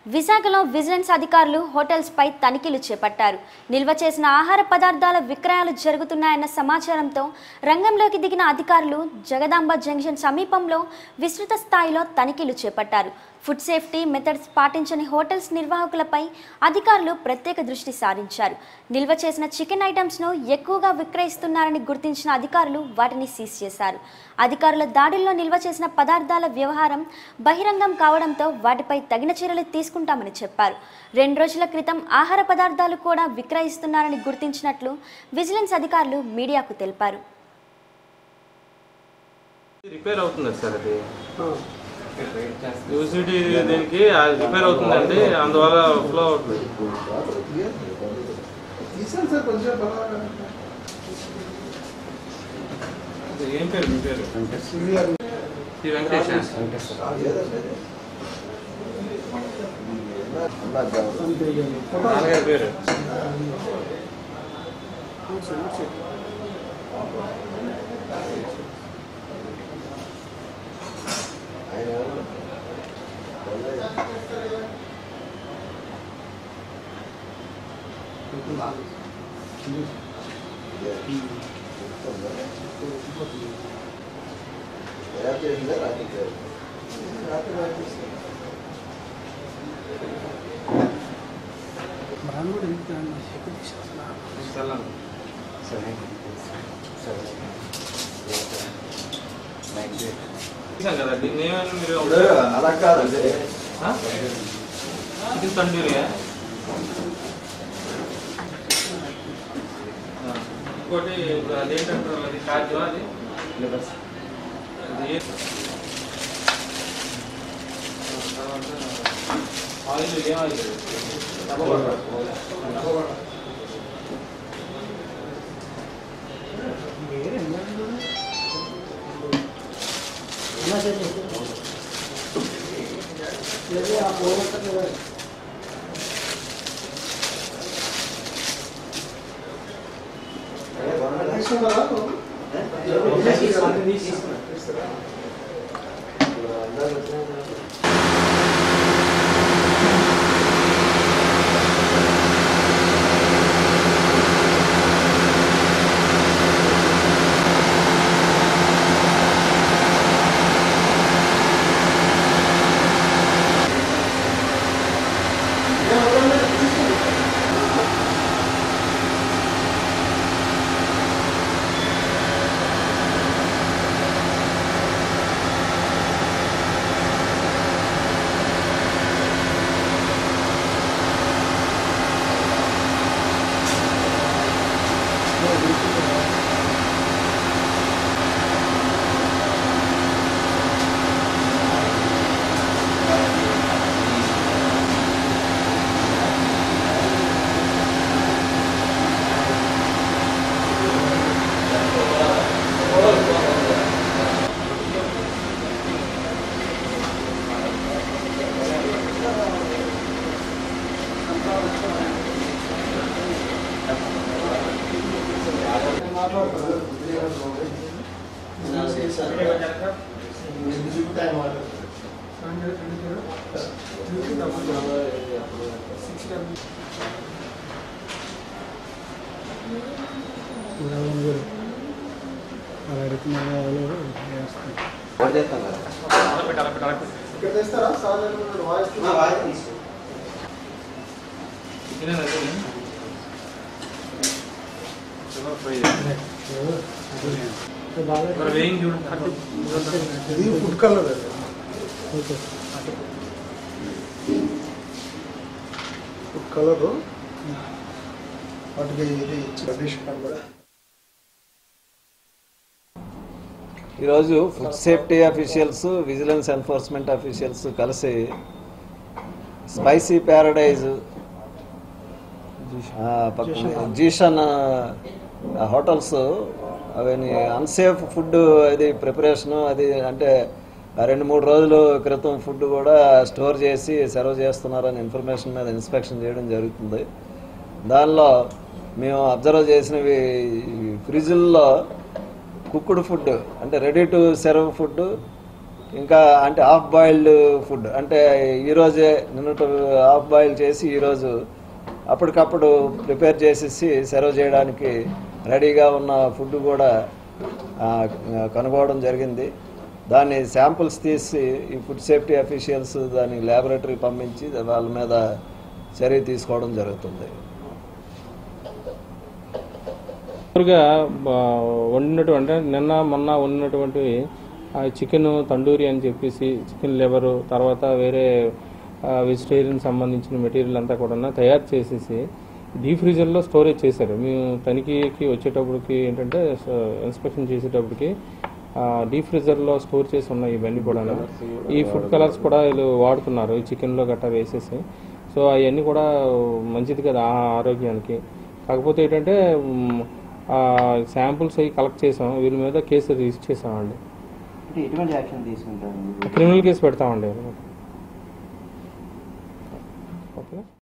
విశాఖలో విజిలెన్స్ అధికారులు హోటల్స్ పై తనిఖీలు చేపట్టారు నిల్వ చేసిన ఆహార పదార్థాల విక్రయాలు జరుగుతున్నాయన్న సమాచారంతో రంగంలోకి దిగిన అధికారులు జగదాంబ జంక్షన్ సమీపంలో విస్తృత స్థాయిలో తనిఖీలు చేపట్టారు ఫుడ్ సేఫ్టీ మెథడ్స్ పాటించని హోటల్స్ నిర్వాహకులపై అధికారులు ప్రత్యేక దృష్టి సారించారు నిల్వ చేసిన చికెన్ ఐటమ్స్ను ఎక్కువగా విక్రయిస్తున్నారని గుర్తించిన అధికారులు వాటిని సీజ్ చేశారు అధికారుల దాడుల్లో నిల్వ చేసిన పదార్థాల వ్యవహారం బహిరంగం కావడంతో వాటిపై తగిన చర్యలు తీసుకుంటామని చెప్పారు రెండు రోజుల క్రితం ఆహార పదార్థాలు కూడా విక్రయిస్తున్నారని గుర్తించినట్లు విజిలెన్స్ అధికారులు మీడియాకు తెలిపారు రిపేర్ అవుతుంది సార్ అది యూసిటీ దీనికి రిపేర్ అవుతుందండి అందువల్ల ఫ్లో అవుతుంది తీసాను సార్ కొంచెం పర్వాలేదు. ఇది ఏం పేరు మీ పేరు సీనియర్ శ్రీ వెంకటేష్ అంతే ఇక. ఫోటో నాన్నగారి పేరు బ్రాండ్ కూడా ఎంత అన్న? ఎక్కడ తీసేస్తున్నా? చల్లండి. తీసాం కదా దీన్ని ఏమైనా మీరు అలా కాదు ఆ? చికెన్ తండూరియా ఆ. ఇంకోటి ఇప్పుడు అదేంటంటారు అది కాజు అది అది ఏ- తర్వాత ఆయిల్ ఏం ఆయిల్ వేరే ఎన్నడూ అన్నా సరే. లేదు, ఆ పోగొట్టదు కదా. తీసుకున్నారా నువ్వు? అలా అడుగుతున్నారు వేస్తాను అలపెట్టు అలపెట్టు అలపెట్టు ఇక్కడ తెస్తారా సార్ వాయిస్ చికెన్ అదే షుగర్ ఫ్రై మరి వేయింగ్ చూడండి ఇది ఫుడ్ కలర్ అది ఓకే ఫుడ్ కలర్ వాటికి ఇది రమేష్ కూడా ఈరోజు food safety officials vigilance enforcement officials కలిసి స్పైసీ ప్యారడైజ్ ఆ, పక్కన జీషన్ ఆ, హోటల్స్ అవన్నీ అన్సేఫ్ ఫుడ్ అది ప్రిపరేషన్ అది అంటే ఆ రెండు మూడు రోజుల క్రితం ఫుడ్ కూడా స్టోర్ చేసి సర్వ్ చేస్తున్నారని ఇన్ఫర్మేషన్ మీద ఇన్స్పెక్షన్ చేయడం జరుగుతుంది దానిలో మేము అబ్జర్వ్ చేసినవి ఫ్రిడ్జ్ల్లో కుక్డ్ ఫుడ్ అంటే రెడీ టు సర్వ్ ఫుడ్ ఇంకా అంటే హాఫ్ బాయిల్డ్ ఫుడ్ అంటే ఈరోజే నిన్నటి హాఫ్ బాయిల్ చేసి ఈరోజు అప్పటికప్పుడు ప్రిపేర్ చేసేసి సర్వ్ చేయడానికి రెడీగా ఉన్న ఫుడ్ కూడా ఆ, కనుగోవడం జరిగింది దాన్ని శాంపుల్స్ తీసి ఈ ఫుడ్ సేఫ్టీ అఫీషియల్స్ దాన్ని ల్యాబొరేటరీ పంపించి వాళ్ళ మీద చర్య తీసుకోవడం జరుగుతుంది మామూలుగా ఆ, వండినటువంటి నిన్న మొన్న వండినటువంటి చికెన్ తండూరి అని చెప్పేసి చికెన్ లివరు తర్వాత వేరే వెజిటేరియన్ సంబంధించిన మెటీరియల్ అంతా కూడా తయారు చేసేసి డీప్ ఫ్రీజర్లో స్టోరేజ్ చేశారు మేము తనిఖీకి వచ్చేటప్పటికి ఏంటంటే ఇన్స్పెక్షన్ చేసేటప్పటికి డీప్ ఫ్రీజర్లో స్టోర్ చేసి ఉన్నాయి ఇవన్నీ కూడా ఈ ఫుడ్ కలర్స్ కూడా వీళ్ళు వాడుతున్నారు ఈ చికెన్లో గట్టా వేసేసి సో అవన్నీ కూడా మంచిది కదా ఆ ఆరోగ్యానికి కాకపోతే ఏంటంటే శాంపుల్స్ అవి కలెక్ట్ చేసాం వీళ్ళ మీద కేసు రిజిస్టర్ చేసామండి అంటే ఎటువంటి యాక్షన్ తీసుకుంటారు క్రిమినల్ కేసు పెడతామండి ఓకే